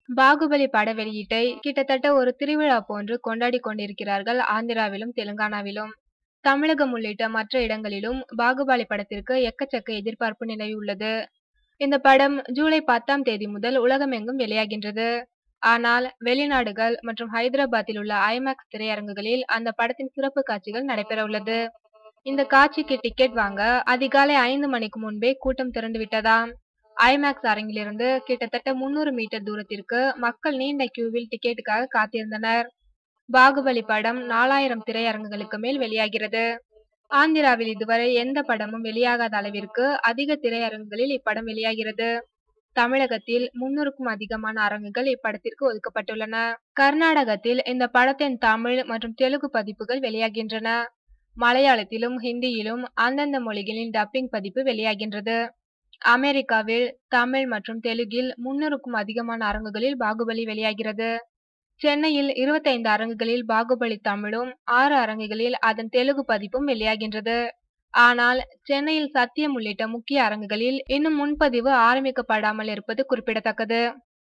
பாகுபலி பட வெளியீட்டை கிட்டத்தட்ட ஒரு திருவிழா போன்று கொண்டாடி கொண்டிருக்கிறார்கள் ஆந்திராவிலும் தெலுங்கானாவிலும் தமிழகம் உள்ளிட்ட மற்ற இடங்களிலும் பாகுபலி படத்திற்கு எக்கச்சக்க எதிர்பார்ப்பு நிலவியுள்ளது இந்த படம் ஜூலை பத்தாம் தேதி முதல் உலகமெங்கும் வெளியாகின்றது ஆனால் வெளிநாடுகள் மற்றும் ஹைதராபாத்தில் உள்ள ஐமேக்ஸ் திரையரங்குகளில் அந்த படத்தின் சிறப்பு காட்சிகள் நடைபெற உள்ளது இந்த காட்சிக்கு டிக்கெட் வாங்க அதிகாலை ஐந்து மணிக்கு முன்பே கூட்டம் திரண்டு விட்டதாம் ஐமேக்ஸ் அரங்கிலிருந்து கிட்டத்தட்ட முன்னூறு மீட்டர் தூரத்திற்கு மக்கள் நீண்ட கியூவில் டிக்கெட்டுக்காக காத்திருந்தனர் பாகுபலி படம் நாலாயிரம் திரையரங்குகளுக்கு மேல் வெளியாகிறது ஆந்திராவில் இதுவரை எந்த படமும் வெளியாகாத அளவிற்கு அதிக திரையரங்குகளில் இப்படம் வெளியாகிறது தமிழகத்தில் முன்னூறுக்கும் அதிகமான அரங்குகள் இப்படத்திற்கு ஒதுக்கப்பட்டுள்ளன கர்நாடகத்தில் இந்த படத்தின் தமிழ் மற்றும் தெலுங்கு பதிப்புகள் வெளியாகின்றன மலையாளத்திலும் ஹிந்தியிலும் அந்தந்த மொழிகளின் டப்பிங் பதிப்பு வெளியாகின்றது அமெரிக்காவில் தமிழ் மற்றும் தெலுங்கில் முன்னூறுக்கும் அதிகமான அரங்குகளில் பாகுபலி வெளியாகிறது சென்னையில் இருபத்தைந்து அரங்குகளில் பாகுபலி தமிழும் ஆறு அரங்குகளில் அதன் தெலுங்கு பதிப்பும் வெளியாகின்றது ஆனால் சென்னையில் சத்தியம் உள்ளிட்ட முக்கிய அரங்குகளில் இன்னும் முன்பதிவு ஆரம்பிக்கப்படாமல் இருப்பது குறிப்பிடத்தக்கது